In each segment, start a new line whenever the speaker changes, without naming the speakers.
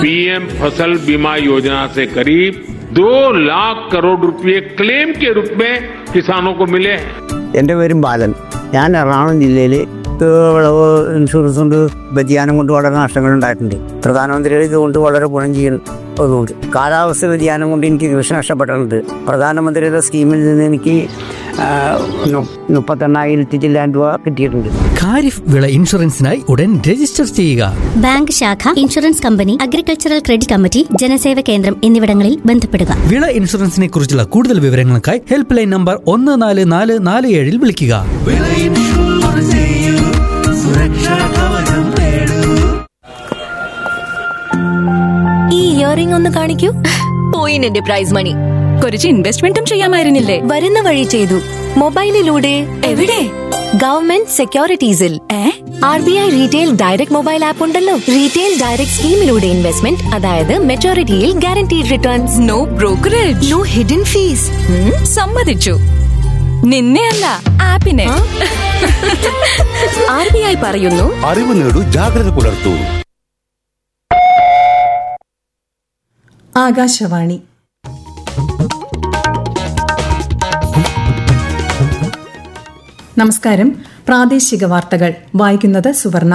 PM फसल बीमा योजना से करीब दो लाख करोड़ रुपए क्लेम के रूप में किसानों को मिले हैं
എൻ്റെ പേരും ബാലൻ ഞാൻ എറണാകുളം ജില്ലയിൽ വിളവ് ഇൻഷുറൻസ് കൊണ്ട് വ്യതിയാനം കൊണ്ട് വളരെ നഷ്ടങ്ങൾ ഉണ്ടായിട്ടുണ്ട് പ്രധാനമന്ത്രിയുടെ ഇതുകൊണ്ട് വളരെ ഗുണം ചെയ്യുന്നതുകൊണ്ട് കാലാവസ്ഥ വ്യതിയാനം കൊണ്ട് എനിക്ക് കൃഷി നഷ്ടപ്പെട്ടിട്ടുണ്ട് പ്രധാനമന്ത്രിയുടെ സ്കീമിൽ നിന്ന് എനിക്ക് ആ, നു- മുപ്പത്തെണ്ണായിരത്തി ചില്ലാൻ രൂപ കിട്ടിയിട്ടുണ്ട്
ഖാരിഫ് വിള ഇൻഷുറൻസിനായി ഉടൻ രജിസ്റ്റർ ചെയ്യുക
ബാങ്ക് ശാഖ insurance company agricultural credit committee ജനസേവ കേന്ദ്രം എന്നിവിടങ്ങളിൽ ബന്ധപ്പെടുക
വിള ഇൻഷുറൻസിനെ കുറിച്ചുള്ള കൂടുതൽ വിവരങ്ങൾക്കായി ഹെൽപ്പ് ലൈൻ നമ്പർ ഒന്ന് നാല് നാല് നാല് ഏഴിൽ വിളിക്കുക
ഈ ഇയറിംഗ് ഒന്ന് കാണിക്കൂ പോയിന് എന്റെ പ്രൈസ് മണി
കുറച്ച് ഇൻവെസ്റ്റ്മെന്റും ചെയ്യാമായിരുന്നില്ലേ
വരുന്ന വഴി ചെയ്തു മൊബൈലിലൂടെ
എവിടെ
ഗവൺമെന്റ് സെക്യൂരിറ്റീസിൽ
a
R B I retail direct mobile app ഉണ്ടല്ലോ റീറ്റെയിൽ ഡയറക്ട് സ്കീമിലൂടെ ഇൻവെസ്റ്റ്മെന്റ് അതായത് മെച്ചോറിറ്റിയിൽ guaranteed returns
no brokerage
no hidden fees
സമ്മതിച്ചു നിന്നെ അല്ല ആപ്പിനെ
ആർ ബി ഐ പറയുന്നു
അറിവ് നേടൂ ജാഗ്രത പുലർത്തൂ
ആകാശവാണി നമസ്കാരം പ്രാദേശിക വാർത്തകൾ വായിക്കുന്നത് സുവർണ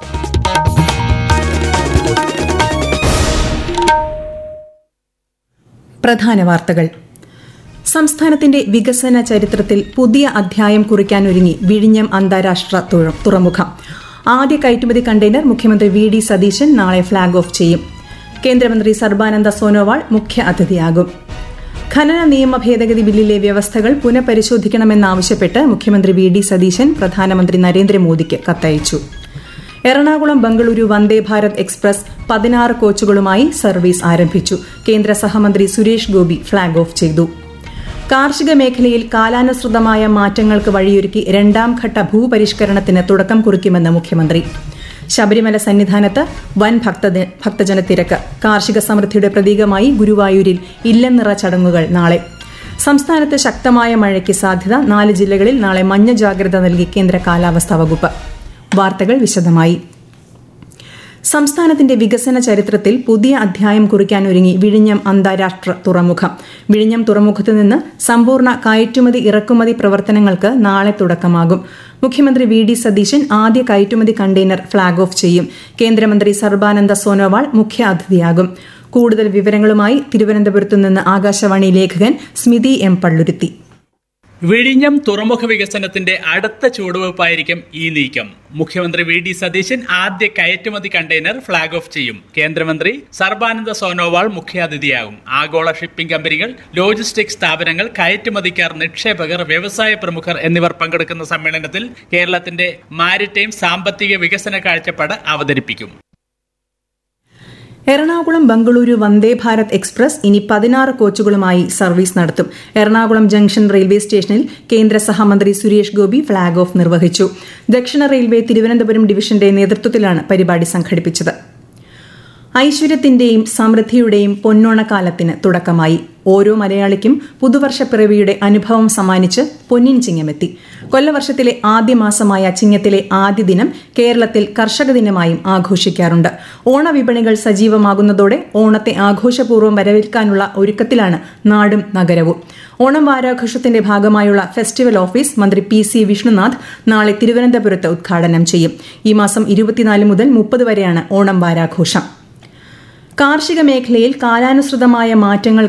പ്രധാന വാർത്തകൾ സംസ്ഥാനത്തിന്റെ വികസന ചരിത്രത്തിൽ പുതിയ അധ്യായം കുറിക്കാനൊരുങ്ങി വിഴിഞ്ഞം അന്താരാഷ്ട്ര തുഴ- തുറമുഖം ആദ്യ കയറ്റുമതി കണ്ടെയ്നർ മുഖ്യമന്ത്രി വി ഡി സതീശൻ നാളെ ഫ്ളാഗ് ഓഫ് ചെയ്യും കേന്ദ്രമന്ത്രി സർബാനന്ദ സോനോവാൾ മുഖ്യ അതിഥിയാകും ഖനന നിയമ ഭേദഗതി ബില്ലിലെ വ്യവസ്ഥകൾ പുനഃപരിശോധിക്കണമെന്നാവശ്യപ്പെട്ട് മുഖ്യമന്ത്രി വി ഡി സതീശൻ പ്രധാനമന്ത്രി നരേന്ദ്രമോദിക്ക് കത്തയച്ചു എറണാകുളം ബംഗളൂരു വന്ദേ ഭാരത് എക്സ്പ്രസ് പതിനാറ് കോച്ചുകളുമായി സർവീസ് ആരംഭിച്ചു കേന്ദ്ര സഹമന്ത്രി സുരേഷ് ഗോപി ഫ്ളാഗ് ഓഫ് ചെയ്തു കാർഷിക മേഖലയിൽ കാലാനുസൃതമായ മാറ്റങ്ങൾക്ക് വഴിയൊരുക്കി രണ്ടാം ഘട്ട ഭൂപരിഷ്കരണത്തിന് തുടക്കം കുറിക്കുമെന്ന് മുഖ്യമന്ത്രി ശബരിമല സന്നിധാനത്ത് വൻ ഭക്തജ ഭക്തജന തിരക്ക് കാർഷിക സമൃദ്ധിയുടെ പ്രതീകമായി ഗുരുവായൂരിൽ ഇല്ലനിറ ചടങ്ങുകൾ നാളെ സംസ്ഥാനത്ത് ശക്തമായ മഴയ്ക്ക് സാധ്യത നാല് ജില്ലകളിൽ നാളെ മഞ്ഞ ജാഗ്രത നൽകി കേന്ദ്ര കാലാവസ്ഥാ വകുപ്പ് വാർത്തകൾ വിശദമായി സംസ്ഥാനത്തിന്റെ വികസന ചരിത്രത്തിൽ പുതിയ അധ്യായം കുറിക്കാനൊരുങ്ങി വിഴിഞ്ഞം അന്താരാഷ്ട്ര തുറമുഖം വിഴിഞ്ഞം തുറമുഖത്ത് നിന്ന് സമ്പൂർണ്ണ കയറ്റുമതി ഇറക്കുമതി പ്രവർത്തനങ്ങൾക്ക് നാളെ തുടക്കമാകും മുഖ്യമന്ത്രി വി ഡി സതീശൻ ആദ്യ കയറ്റുമതി കണ്ടെയ്നർ ഫ്ളാഗ് ഓഫ് ചെയ്യും കേന്ദ്രമന്ത്രി സർബാനന്ദ സോനോവാൾ മുഖ്യ അതിഥിയാകും കൂടുതൽ വിവരങ്ങളുമായി തിരുവനന്തപുരത്തു നിന്ന് ആകാശവാണി ലേഖകൻ സ്മിതി എം പള്ളുരുത്തി
വിഴിഞ്ഞം തുറമുഖ വികസനത്തിന്റെ അടുത്ത ചുവടുവയ്പായിരിക്കും ഈ നീക്കം മുഖ്യമന്ത്രി വി ഡി സതീശൻ ആദ്യ കയറ്റുമതി കണ്ടെയ്നർ ഫ്ളാഗ് ഓഫ് ചെയ്യും കേന്ദ്രമന്ത്രി സർബാനന്ദ സോനോവാൾ മുഖ്യാതിഥിയാകും ആഗോള ഷിപ്പിംഗ് കമ്പനികൾ ലോജിസ്റ്റിക് സ്ഥാപനങ്ങൾ കയറ്റുമതിക്കാർ നിക്ഷേപകർ വ്യവസായ പ്രമുഖർ എന്നിവർ പങ്കെടുക്കുന്ന സമ്മേളനത്തിൽ കേരളത്തിന്റെ മാരിടൈം സാമ്പത്തിക വികസന കാഴ്ചപ്പാട് അവതരിപ്പിക്കും
എറണാകുളം ബംഗളൂരു വന്ദേ ഭാരത് എക്സ്പ്രസ് ഇനി പതിനാറ് കോച്ചുകളുമായി സർവീസ് നടത്തും എറണാകുളം ജംഗ്ഷൻ റെയിൽവേ സ്റ്റേഷനിൽ കേന്ദ്ര സഹമന്ത്രി സുരേഷ് ഗോപി ഫ്ളാഗ് ഓഫ് നിർവഹിച്ചു ദക്ഷിണ റെയിൽവേ തിരുവനന്തപുരം ഡിവിഷന്റെ നേതൃത്വത്തിലാണ് പരിപാടി സംഘടിപ്പിച്ചത് ഐശ്വര്യത്തിന്റെയും സമൃദ്ധിയുടെയും പൊന്നോണക്കാലത്തിന് തുടക്കമായി ഓരോ മലയാളിക്കും പുതുവർഷപ്പിറവിയുടെ അനുഭവം സമ്മാനിച്ച് പൊന്നിൻ ചിങ്ങമെത്തി കൊല്ലവർഷത്തിലെ ആദ്യ മാസമായ ചിങ്ങത്തിലെ ആദ്യ ദിനം കേരളത്തിൽ കർഷക ദിനമായും ആഘോഷിക്കാറുണ്ട് ഓണവിപണികൾ സജീവമാകുന്നതോടെ ഓണത്തെ ആഘോഷപൂർവ്വം വരവേൽക്കാനുള്ള ഒരുക്കത്തിലാണ് നാടും നഗരവും ഓണം വാരാഘോഷത്തിന്റെ ഭാഗമായുള്ള ഫെസ്റ്റിവൽ ഓഫീസ് മന്ത്രി പി സി വിഷ്ണുനാഥ് നാളെ തിരുവനന്തപുരത്ത് ഉദ്ഘാടനം ചെയ്യും ഈ മാസം ഇരുപത്തിനാല് മുതൽ മുപ്പത് വരെയാണ് ഓണം വാരാഘോഷം കാർഷിക മേഖലയിൽ കാലാനുസൃതമായ മാറ്റങ്ങൾ